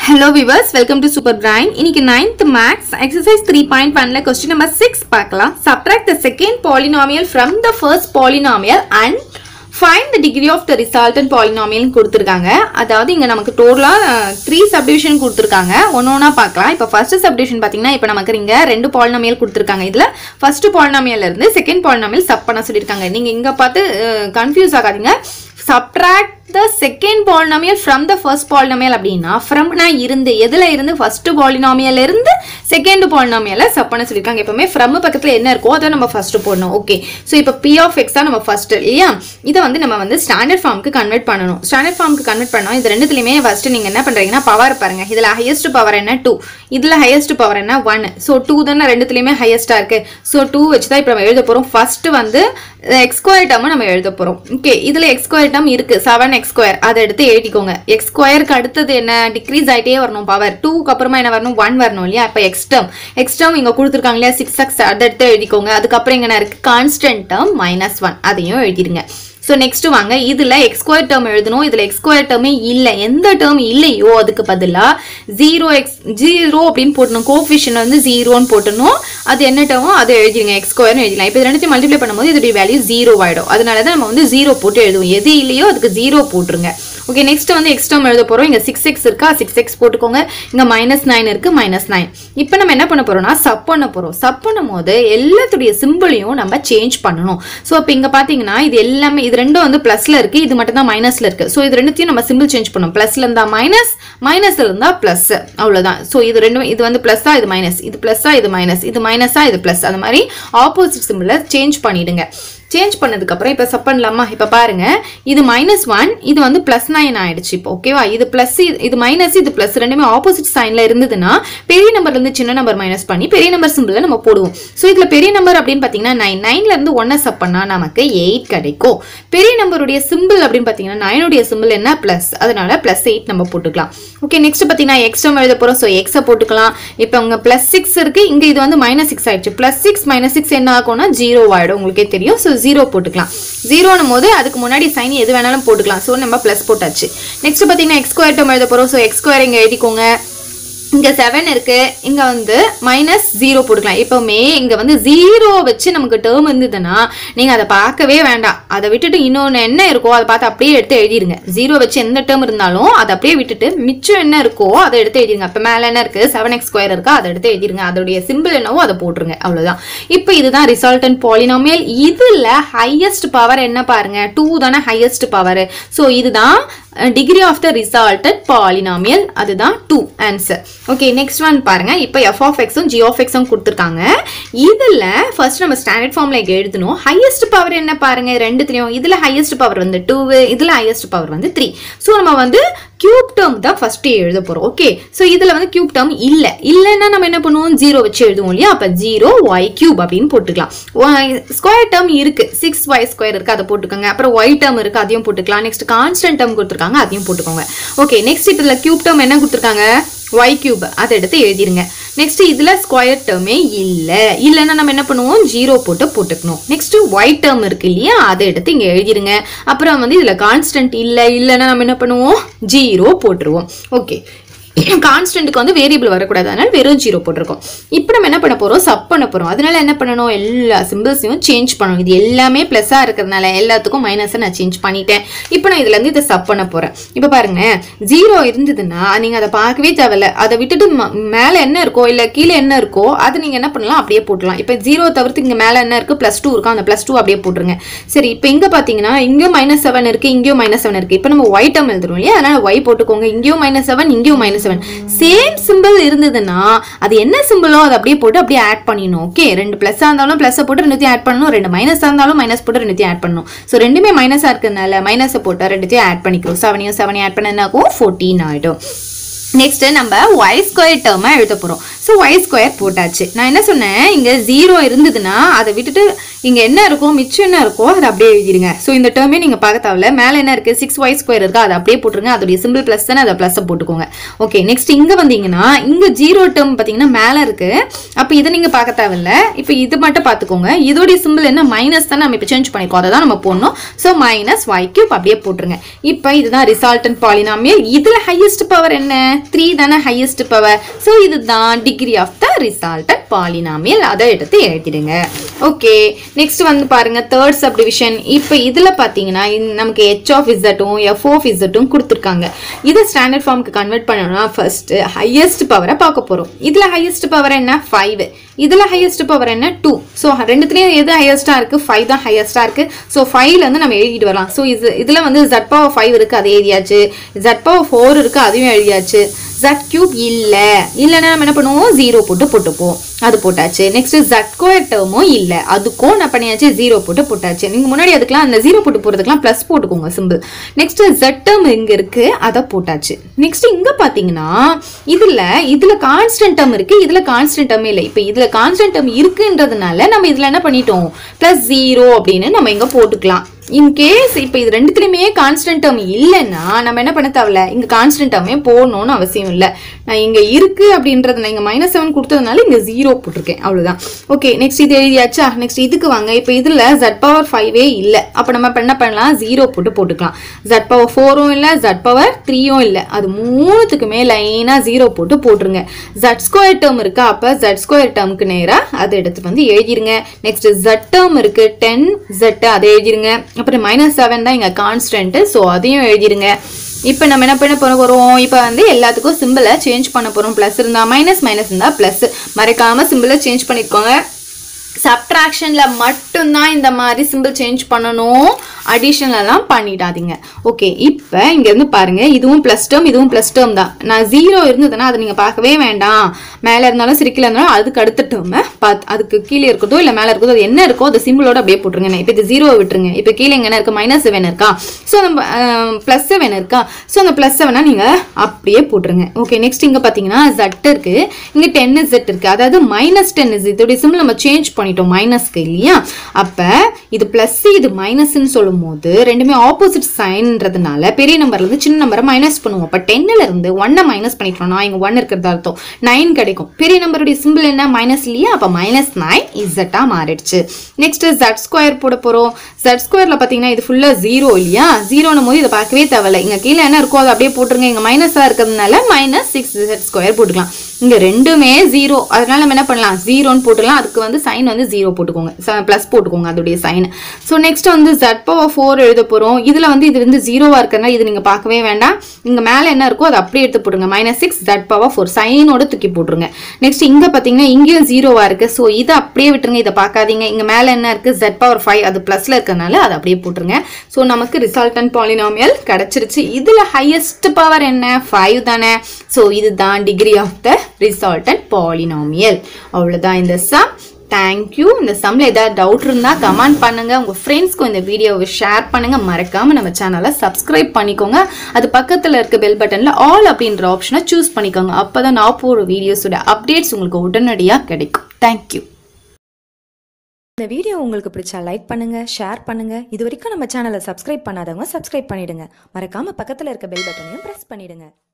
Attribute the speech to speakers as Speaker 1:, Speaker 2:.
Speaker 1: hello viewers welcome to super brain இன்னைக்கு ninth maths exercise three point ஒன்ல question number six பார்க்கலாம் subtract the second polynomial from the first polynomial and find the degree of the resultant பாலினாமியல்னு கொடுத்துருக்காங்க அதாவது இங்கே நமக்கு டோட்டலாக three subdivision கொடுத்துருக்காங்க ஒன்று ஒன்றா பார்க்கலாம் இப்போ ஃபர்ஸ்ட் சப்டிவிஷன் பார்த்தீங்கன்னா இப்போ நமக்கு இங்கே ரெண்டு பாலினாமியல் கொடுத்துருக்காங்க இதில் ஃபர்ஸ்ட் பாலினாமியல் இருந்து செகண்ட் பாலினாமியல் சப் பண்ண சொல்லியிருக்காங்க நீங்கள் இங்கே பார்த்து கன்ஃபியூஸ் ஆகாதீங்க subtract the second polynomial from the first polynomial அப்படின்னா ஃப்ரம்னா இருந்து எதுல இருந்து ஃபர்ஸ்ட் பாலினாமியல் இருந்து செகண்ட் பாலினாமியல சப் பண்ண சொல்லியிருக்காங்க எப்பவுமே ஃப்ரம் பக்கத்துல என்ன இருக்கோ அதை நம்ம ஃபர்ஸ்ட் போடணும் ஓகே ஸோ இப்போ பி ஆஃப் எக்ஸ் தான் நம்ம ஃபர்ஸ்ட் இல்லையா இதை வந்து நம்ம வந்து ஸ்டாண்டர்ட் ஃபார்முக்கு கன்வெர்ட் பண்ணணும் ஸ்டாண்டர்ட் ஃபார்முக்கு கன்வெர்ட் பண்ணோம் இது ரெண்டுத்துலையுமே ஃபர்ஸ்ட் நீங்க என்ன பண்றீங்கன்னா பவர் பாருங்க இதுல ஹையஸ்ட் பவர் என்ன டூ இதுல ஹையஸ்ட் பவர் என்ன ஒன் ஸோ டூ தானே ரெண்டுத்துலையுமே ஹையஸ்டா இருக்கு ஸோ டூ வச்சு தான் இப்போ நம்ம எழுத போறோம் ஃபர்ஸ்ட் வந்து எக்ஸ் ஸ்கொயர் டேர்ம் நம்ம எழுத போறோம் ஓகே இதுல எக்ஸ் ஸ்கொயர் டேர்ம் இருக்கு செவன் எக்ஸ் ஸ்கொயர் அதை எடுத்து எழுதிக்கோங்க எக்ஸ் ஸ்கொயருக்கு அடுத்தது என்ன டிக்ரீஸ் ஆயிட்டே வரணும் பவர் டூக்கு அப்புறமா என்ன வரணும் ஒன் வரணும் இல்லையா இப்போ எக்ஸ் டேர்ம் எக்ஸ் டேர்ம் இங்க கொடுத்துருக்காங்க இல்லையா சிக்ஸ் எக்ஸ் அதை எடுத்து எழுதிக்கோங்க அதுக்கப்புறம் இங்க என்ன இருக்கு கான்ஸ்டன்ட் டேர்ம் மைனஸ் ஒன் அதையும் எழுதிருங்க ஸோ நெக்ஸ்ட் வாங்க இதுல எக்ஸ் ஸ்கொயர் டேர்ம் எழுதணும் இதுல எக்ஸ் ஸ்கொயர் டேர்மே இல்லை எந்த டேர்ம் இல்லையோ அதுக்கு பதிலாக ஜீரோ எக்ஸ் ஜீரோ அப்படின்னு போட்டணும் கோஃபிஷன் வந்து ஜீரோன்னு போட்டணும் அது என்ன டேர்மோ அதை எழுதிருங்க எக்ஸ் ஸ்கொயர்னு எழுதிக்கலாம் இப்போ இது ரெண்டுத்தையும் மல்டிப்ளை பண்ணும்போது இதோடைய வேல்யூ ஜீரோ ஆயிடும் அதனால தான் நம்ம வந்து ஜீரோ போட்டு எழுதுவோம் எது இல்லையோ அதுக்கு ஜீரோ போட்டுருங்க ஓகே நெக்ஸ்ட் வந்து எக்ஸ் டேர்ம் எழுத போறோம் இங்க சிக்ஸ் எக்ஸ் இருக்கா சிக்ஸ் எக்ஸ் போட்டுக்கோங்க இங்க மைனஸ் நைன் இருக்கு மைனஸ் நைன் இப்போ நம்ம என்ன பண்ண போறோம்னா சப் பண்ண போறோம் சப் பண்ணும் போது எல்லாத்துடைய சிம்பிளையும் நம்ம சேஞ்ச் பண்ணணும் ஸோ இப்போ இங்க பாத்தீங்கன்னா இது எல்லாமே இது ரெண்டும் வந்து பிளஸ்ல இருக்கு இது மட்டும் தான் மைனஸ்ல இருக்கு ஸோ இது ரெண்டுத்தையும் நம்ம சிம்பிள் சேஞ்ச் பண்ணணும் பிளஸ்ல இருந்தா மைனஸ் மைனஸ்ல இருந்தா பிளஸ் அவ்வளவுதான் ஸோ இது ரெண்டும் இது வந்து பிளஸ்ஸா இது மைனஸ் இது பிளஸ்ஸா இது மைனஸ் இது மைனஸா இது பிளஸ் அந்த மாதிரி ஆப்போசிட் சிம்பிளை சேஞ்ச் பண்ணிடுங்க சேஞ்ச் பண்ணதுக்கு அப்புறம் இப்போ சப் பண்ணலாமா இப்போ பாருங்க இது மைனஸ் ஒன் இது வந்து பிளஸ் நைன் ஆயிடுச்சு இப்போ ஓகேவா இது பிளஸ் இது மைனஸ் இது பிளஸ் ரெண்டுமே ஆப்போசிட் சைன்ல இருந்ததுன்னா பெரிய நம்பர்ல இருந்து சின்ன நம்பர் மைனஸ் பண்ணி பெரிய நம்பர் சிம்பிள் நம்ம போடுவோம் ஸோ இதுல பெரிய நம்பர் அப்படின்னு பாத்தீங்கன்னா நைன் நைன்ல இருந்து ஒன்னை சப் பண்ணா நமக்கு எயிட் கிடைக்கும் பெரிய நம்பருடைய சிம்பிள் அப்படின்னு பாத்தீங்கன்னா நைனுடைய சிம்பிள் என்ன பிளஸ் அதனால பிளஸ் எயிட் நம்ம போட்டுக்கலாம் ஓகே நெக்ஸ்ட் பாத்தீங்கன்னா எக்ஸ் எழுத போறோம் ஸோ எக்ஸை போட்டுக்கலாம் இப்போ உங்க பிளஸ் சிக்ஸ் இருக்கு இங்க இது வந்து மைனஸ் சிக்ஸ் ஆயிடுச்சு பிளஸ் சிக்ஸ் மைனஸ் சிக்ஸ் என்ன ஆகும்னா ஜீரோ ஆயிடும் உங்களுக்கே தெரியும் ஸோ ஜீரோ போட்டுக்கலாம் ஜீரோனும் போது அதுக்கு முன்னாடி சைன் எது வேணாலும் போட்டுக்கலாம் ஸோ நம்ம ப்ளஸ் போட்டாச்சு நெக்ஸ்ட் பார்த்தீங்கன்னா எக்ஸ் ஸ்கொயர் டேர்ம் எழுத போகிறோம் ஸோ எக்ஸ் ஸ்கொயர் இங்கே எழுதிக்கோங்க இங்க செவன் இருக்கு இங்க வந்து மைனஸ் ஜீரோ போட்டுக்கலாம் இப்பவுமே இங்க வந்து ஜீரோ வச்சு நமக்கு டேர்ம் இருந்ததுன்னா நீங்க அதை பார்க்கவே வேண்டாம் அதை விட்டுட்டு இன்னொன்னு என்ன இருக்கோ அதை பார்த்து அப்படியே எடுத்து எழுதிருங்க ஜீரோ வச்சு எந்த டேர்ம் இருந்தாலும் அதை அப்படியே விட்டுட்டு மிச்சம் என்ன இருக்கோ அதை எடுத்து எழுதிருங்க அப்ப மேல என்ன இருக்கு செவன் எக்ஸ் ஸ்கொயர் இருக்கா அதை எடுத்து எழுதிருங்க அதோடைய சிம்பிள் என்னவோ அதை போட்டுருங்க அவ்வளவுதான் இப்போ இதுதான் ரிசல்டன் பாலினாமியல் இதுல ஹையஸ்ட் பவர் என்ன பாருங்க டூ தானே ஹையஸ்ட் பவர் ஸோ இதுதான் degree of the resulted polynomial அதுதான் two answer okay next one பாருங்க இப்போ எஃப் ஆஃப் எக்ஸும் ஜி ஆஃப் எக்ஸும் கொடுத்துருக்காங்க இதில் ஃபர்ஸ்ட் நம்ம ஸ்டாண்டர்ட் ஃபார்ம்ல எழுதணும் ஹையஸ்ட் பவர் என்ன பாருங்க ரெண்டுத்துலையும் இதில் ஹையஸ்ட் பவர் வந்து டூ இதில் ஹையஸ்ட் பவர் வந்து த்ரீ ஸோ நம்ம வந்து கியூப் டேர்ம் தான் ஃபர்ஸ்ட் எழுத போறோம் ஓகே ஸோ இதுல வந்து கியூப் டேர்ம் இல்ல இல்லைன்னா நம்ம என்ன பண்ணுவோம் ஜீரோ வச்சு எழுதுவோம் இல்லையா அப்ப ஜீரோ ஒய் கியூப் அப்படின்னு போட்டுக்கலாம் ஸ்கொயர் டேர்ம் இருக்கு சிக்ஸ் ஒய் ஸ்கொயர் இருக்கு அதை போட்டுக்கோங்க அப்புறம் ஒய் டேர்ம் இருக்கு அதையும் போட்டுக்கலாம் நெக்ஸ்ட் கான்ஸ்டன்ட் டேர்ம் கொடுத்துருக்காங்க அதையும் போட்டுக்கோங்க ஓகே நெக்ஸ்ட் இதுல கியூப் டேர்ம் என்ன கொடுத்துருக்காங்க ஒய் கியூப் அதை எடுத்து எழுதிருங்க நெக்ஸ்ட் இதுல ஸ்கொயர் டேர்மே இல்ல இல்லைன்னா நம்ம என்ன பண்ணுவோம் ஜீரோ போட்டு போட்டுக்கணும் நெக்ஸ்ட் ஒயிட் டேர்ம் இருக்கு இல்லையா அதை எடுத்து இங்க எழுதிருங்க அப்புறம் வந்து இதுல கான்ஸ்டன்ட் இல்ல இல்லைன்னா நம்ம என்ன பண்ணுவோம் ஜீரோ போட்டுருவோம் ஓகே கான்ஸ்டன்ட்டுக்கு வந்து வேரியபிள் வரக்கூடாது அதனால வெறும் ஜீரோ போட்டிருக்கோம் இப்போ நம்ம என்ன பண்ண போறோம் சப் பண்ண போறோம் அதனால என்ன பண்ணணும் எல்லா சிம்பிள்ஸையும் சேஞ்ச் பண்ணணும் இது எல்லாமே பிளஸ்ஸா இருக்கிறதுனால எல்லாத்துக்கும் மைனஸை நான் சேஞ்ச் பண்ணிட்டேன் இப்போ நான் இதுல இருந்து இதை சப் பண்ண போறேன் இப்போ பாருங்க ஜீரோ இருந்ததுன்னா நீங்க அதை பார்க்கவே தேவையில்ல அதை விட்டுட்டு மேல என்ன இருக்கோ இல்ல கீழே என்ன இருக்கோ அது நீங்க என்ன பண்ணலாம் அப்படியே போட்டுலாம் இப்போ ஜீரோ தவிர்த்து இங்க மேல என்ன இருக்கு பிளஸ் டூ இருக்கும் அந்த பிளஸ் டூ அப்படியே போட்டுருங்க சரி இப்போ இங்க பாத்தீங்கன்னா இங்கேயும் மைனஸ் செவன் இருக்கு இங்கேயும் மைனஸ் செவன் இருக்கு இப்போ நம்ம ஒயிட் டேர்ம் எழுதுறோம் இல்லையா அதனால ஒய் போட்டுக்கோங்க இங்கேயும் மைனஸ் செவன் இங்கேயும் மைனஸ் செவன் சேம் சிம்பிள் இருந்ததுன்னா அது என்ன சிம்பிளோ அதை அப்படியே போட்டு அப்படியே ஆட் பண்ணிடணும் ஓகே ரெண்டு பிளஸ்ஸாக இருந்தாலும் ப்ளஸ்ஸை போட்டு ரெண்டுத்தையும் ஆட் பண்ணணும் ரெண்டு மைனஸாக இருந்தாலும் மைனஸ் போட்டு ரெண்டுத்தையும் ஆட் பண்ணணும் ஸோ ரெண்டுமே மைனஸாக இருக்கிறதுனால மைனஸை போட்டு ரெண்டுத்தையும் ஆட் பண்ணிக்கிறோம் செவனையும் செவனையும் ஆட் பண்ண என்ன ஆகும் ஃபோர்டீன் ஆகிடும் நெக்ஸ்ட் நம்ம ஒய் ஸ்கொயர் டேர்மை எழுத போகிறோம் ஸோ ஒய் ஸ்கொயர் போட்டாச்சு நான் என்ன சொன்னேன் இங்கே ஜீரோ இருந்ததுன்னா அதை விட்டுட்டு இங்கே என்ன இருக்கோ மிச்சம் என்ன இருக்கோ அதை அப்படியே எழுதிருங்க ஸோ இந்த டேர்மே நீங்கள் பார்க்க தேவையில்ல மேலே என்ன இருக்குது சிக்ஸ் ஒய் ஸ்கொயர் இருக்கா அதை அப்படியே போட்டுருங்க அதோடைய சிம்பிள் ப்ளஸ் தானே அதை ப்ளஸ்ஸை போட்டுக்கோங்க ஓகே நெக்ஸ்ட் இங்கே வந்தீங்கன்னா இங்கே ஜீரோ டேர்ம் பார்த்தீங்கன்னா மேலே இருக்குது அப்போ இதை நீங்கள் பார்க்க தேவையில்ல இப்போ இது மட்டும் பார்த்துக்கோங்க இதோடைய சிம்பிள் என்ன மைனஸ் தான் நம்ம இப்போ சேஞ்ச் பண்ணிக்கோ அதை தான் நம்ம போடணும் ஸோ மைனஸ் ஒய் கியூப் அப்படியே போட்டுருங்க இப்போ இதுதான் ரிசால்டன் பாலினாமியல் இதில் ஹையஸ்ட் பவர் என்ன த்ரீ தானே ஹையஸ்ட் பவர் ஸோ இதுதான் degree of the resultant polynomial அதை எடுத்து எழுதிடுங்க ஓகே நெக்ஸ்ட் வந்து பாருங்க தேர்ட் சப்டிவிஷன் இப்போ இதில் பார்த்தீங்கன்னா இந்த- நமக்கு ஹெச் ஆஃப் இசட்டும் எஃப் ஆஃப் இசட்டும் கொடுத்துருக்காங்க இதை ஸ்டாண்டர்ட் ஃபார்முக்கு கன்வெர்ட் பண்ணணும்னா ஃபர்ஸ்ட் ஹையஸ்ட் பவரை பார்க்க போகிறோம் இதில் ஹையஸ்ட் பவர் என்ன ஃபைவ் இதில் ஹையஸ்ட் பவர் என்ன டூ ஸோ ரெண்டுத்துலேயும் எது ஹையஸ்ட்டாக இருக்குது ஃபைவ் தான் ஹையஸ்ட்டாக இருக்குது ஸோ ஃபைவ்லேருந்து நம்ம எழுதிட்டு வரலாம் ஸோ இது இதில் வந்து ஜட் பவர் ஃபைவ் இருக்குது அது எழுதியாச்சு ஜட் பவர் ஃபோர் இருக்குது அதுவும் எழுதியாச்சு ஜட் கியூப் இல்லை இல்லைன்னா நம்ம என்ன பண்ணுவோம் ஜீரோ போட்டு போட்டுப்போம் அது போட்டாச்சு நெக்ஸ்ட் ஜட் ஸ்கொயர் டேர்மும் இல்லை அதுக்கும் நான் பண்ணியாச்சு ஜீரோ போட்டு போட்டாச்சு நீங்கள் முன்னாடி அதுக்கெல்லாம் அந்த ஜீரோ போட்டு போகிறதுக்கெல்லாம் ப்ளஸ் போட்டுக்கோங்க சிம்பிள் நெக்ஸ்ட் ஜட் டேர்ம் இங்கே இருக்கு அதை போட்டாச்சு நெக்ஸ்ட் இங்கே பார்த்தீங்கன்னா இதில் இதில் கான்ஸ்டன்ட் டேர்ம் இருக்கு இதில் கான்ஸ்டன்ட் டேர்ம் இல்லை இப்போ இதில் கான்ஸ்டன்ட் டேர்ம் இருக்குன்றதுனால நம்ம இதில் என்ன பண்ணிட்டோம் ப்ளஸ் ஜீரோ அப்படின்னு நம்ம இங்கே போட்டுக்கலாம் இன்கேஸ் இப்போ இது ரெண்டுத்துலையுமே கான்ஸ்டன்ட் டேர்ம் இல்லைன்னா நம்ம என்ன பண்ண தேவையில்ல இங்கே கான்ஸ்டன்ட் டேர்மே போடணும்னு அவசியம் இல்லை நான் இங்கே இருக்கு அப்படின்றது நான் இங்கே மைனஸ் செவன் கொடுத்ததுனால இங்கே ஜீரோ போட்டிருக்கேன் அவ்வளோதான் ஓகே நெக்ஸ்ட் இது எழுதியாச்சா நெக்ஸ்ட் இதுக்கு வாங்க இப்போ இதில் ஜட் பவர் ஃபைவே இல்லை அப்போ நம்ம இப்ப என்ன பண்ணலாம் ஜீரோ போட்டு போட்டுக்கலாம் ஜட் பவர் ஃபோரும் இல்லை ஜட் பவர் த்ரீயும் இல்லை அது மூணுத்துக்குமே லைனாக ஜீரோ போட்டு போட்டுருங்க ஜட் ஸ்கொயர் டேர்ம் இருக்கா அப்போ ஜட் ஸ்கொயர் டேர்முக்கு நேராக அதை எடுத்து வந்து எழுதிருங்க நெக்ஸ்ட் ஜட் டேர்ம் இருக்கு டென் ஜெட் அதை எழுதிருங்க அப்புறம் மைனஸ் செவன் தான் இங்கே கான்ஸ்டன்ட் ஸோ அதையும் எழுதிருங்க இப்போ நம்ம என்ன பண்ண போற போகிறோம் இப்போ வந்து எல்லாத்துக்கும் சிம்பிளை சேஞ்ச் பண்ண போகிறோம் ப்ளஸ் இருந்தால் மைனஸ் மைனஸ் இருந்தால் ப்ளஸ் மறக்காமல் சிம்பிளை சேஞ்ச் பண்ணிக்கோங்க சப்ட்ராக்ஷனில் மட்டும்தான் இந்த மாதிரி சிம்பிள் சேஞ்ச் பண்ணணும் அடிஷனலாம் பண்ணிடாதீங்க ஓகே இப்போ இங்கேருந்து பாருங்க இதுவும் ப்ளஸ் டேர்ம் இதுவும் ப்ளஸ் டேர்ம் தான் நான் ஜீரோ இருந்ததுன்னா அதை நீங்கள் பார்க்கவே வேண்டாம் மேலே இருந்தாலும் சரி கீழே இருந்தாலும் அதுக்கு அடுத்த டேர்மை பார்த்து அதுக்கு கீழே இருக்கிறதோ இல்லை மேலே இருக்கிறதோ அது என்ன இருக்கோ அது சிம்பிளோட அப்படியே போட்டுருங்க இப்போ இது ஜீரோ விட்டுருங்க இப்போ கீழே எங்கே இருக்கு மைனஸ் செவன் இருக்கா ஸோ நம்ம ப்ளஸ் செவன் இருக்கா ஸோ அந்த ப்ளஸ் செவனை நீங்கள் அப்படியே போட்டுருங்க ஓகே நெக்ஸ்ட் இங்கே பார்த்தீங்கன்னா ஜட் இருக்கு இங்கே டென் ஜெட் இருக்கு அதாவது மைனஸ் டென் இஸ் இதோடைய சிம்பிள் நம்ம சேஞ்ச் பண்ணிட்டோம் மைனஸ்க்கு இல்லையா அப்போ இது ப்ளஸ் இது மைனஸ்ன்னு சொல்லும்போது ரெண்டுமே ஆப்போசிட் சைன்ன்றதுனால பெரிய நம்பர்ல இருந்து சின்ன நம்பரை மைனஸ் பண்ணுவோம் அப்போ டென்னில் இருந்து ஒன்னை மைனஸ் பண்ணிட்டோம்னா இங்கே ஒன் இருக்கிறது அர்த்தம் நைன் கிடைக்கும் பெரிய நம்பருடைய சிம்பிள் என்ன மைனஸ் இல்லையா அப்போ மைனஸ் நைன் இசட்டாக மாறிடுச்சு நெக்ஸ்ட் ஜட் ஸ்கொயர் போட போகிறோம் ஜட் ஸ்கொயரில் பார்த்தீங்கன்னா இது ஃபுல்லாக ஜீரோ இல்லையா ஜீரோனும் போது இதை பார்க்கவே தேவையில்ல இங்கே கீழே என்ன இருக்கோ அதை அப்படியே போட்டுருங்க இங்கே மைனஸாக இருக்கிறதுனால மைனஸ் சிக்ஸ் ஜெட் ஸ்கொயர் போட்டுக்கலாம் இங்க ரெண்டுமே ஜீரோ அதனால நம்ம என்ன பண்ணலாம் ஜீரோன்னு போட்டுலாம் அதுக்கு வந்து சைன் வந்து ஜீரோ போட்டுக்கோங்க ப்ளஸ் போட்டுக்கோங்க அதோடைய சைன் ஸோ நெக்ஸ்ட் வந்து ஜட் பவர் ஃபோர் எழுத போகிறோம் இதில் வந்து இது வந்து ஜீரோவாக இருக்கிறதுனால இது நீங்கள் பார்க்கவே வேண்டாம் இங்கே மேலே என்ன இருக்கோ அதை அப்படியே எடுத்து போட்டுருங்க minus six Z power four சைனோட தூக்கி போட்டுருங்க நெக்ஸ்ட் இங்கே பார்த்தீங்கன்னா இங்கேயும் ஜீரோவாக இருக்குது ஸோ இதை அப்படியே விட்டுருங்க இதை பார்க்காதீங்க இங்கே மேலே என்ன இருக்குது ஜட் பவர் ஃபைவ் அது ப்ளஸில் இருக்கிறதுனால அதை அப்படியே போட்டுருங்க ஸோ நமக்கு ரிசல்டன் பாலினாமியல் கிடச்சிருச்சு இதில் ஹையஸ்ட் பவர் என்ன ஃபைவ் தானே ஸோ இதுதான் degree of the resultant polynomial அவ்வளோதான் இந்த சம் தேங்க்யூ இந்த சம்மில் ஏதாவது டவுட் இருந்தால் கமெண்ட் பண்ணுங்கள் உங்கள் ஃப்ரெண்ட்ஸ்க்கும் இந்த வீடியோவை ஷேர் பண்ணுங்கள் மறக்காமல் நம்ம சேனலை சப்ஸ்கிரைப் பண்ணிக்கோங்க அது பக்கத்தில் இருக்க பெல் பட்டனில் ஆல் அப்படின்ற ஆப்ஷனை சூஸ் பண்ணிக்கோங்க அப்போ தான் நான் போகிற வீடியோஸோட அப்டேட்ஸ் உங்களுக்கு உடனடியாக கிடைக்கும் தேங்க்யூ
Speaker 2: இந்த வீடியோ உங்களுக்கு பிடிச்சா லைக் பண்ணுங்க ஷேர் பண்ணுங்க இது வரைக்கும் நம்ம சேனலை சப்ஸ்கிரைப் பண்ணாதவங்க சப்ஸ்கிரைப் பண்ணிடுங்க மறக்காம பக்கத்துல இருக்க பெல் பட்டனையும் பிரஸ் பண்ணிடுங்க